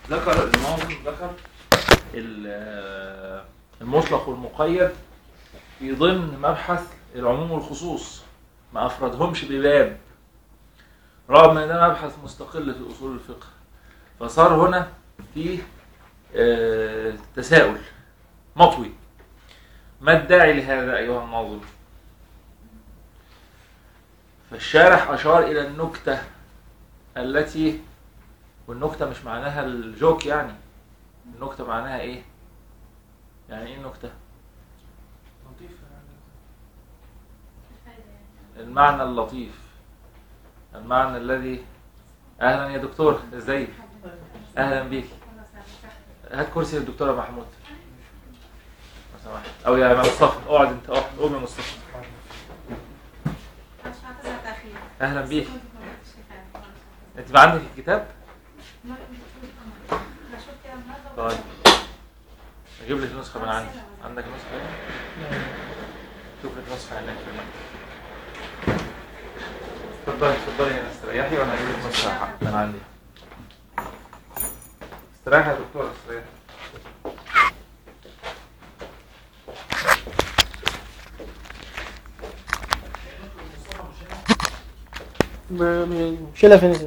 ذكر الناظم ذكر ال- المطلق والمقيد في ضمن مبحث العموم والخصوص ما افردهمش بباب رغم ان ده مبحث مستقل في اصول الفقه فصار هنا في آه، تساؤل مطوي ما الداعي لهذا ايها الناظم فالشارح اشار الى النكته التي والنكته مش معناها الجوك يعني النكته معناها ايه يعني ايه النكته المعنى اللطيف المعنى الذي اهلا يا دكتور ازيك اهلا بيك هات كرسي للدكتوره محمود لو سمحت او يا مصطفى اقعد انت اقعد قوم يا مصطفى اهلا بيك انت ما عندك الكتاب طيب اجيب لك نسخه من عندي عندك نسخه هنا شوف لك نسخه هناك اتفضلي اتفضلي هنا استريحي وانا هجيب لك نسخه من عندي استريحي يا دكتور استريحي شيلها فين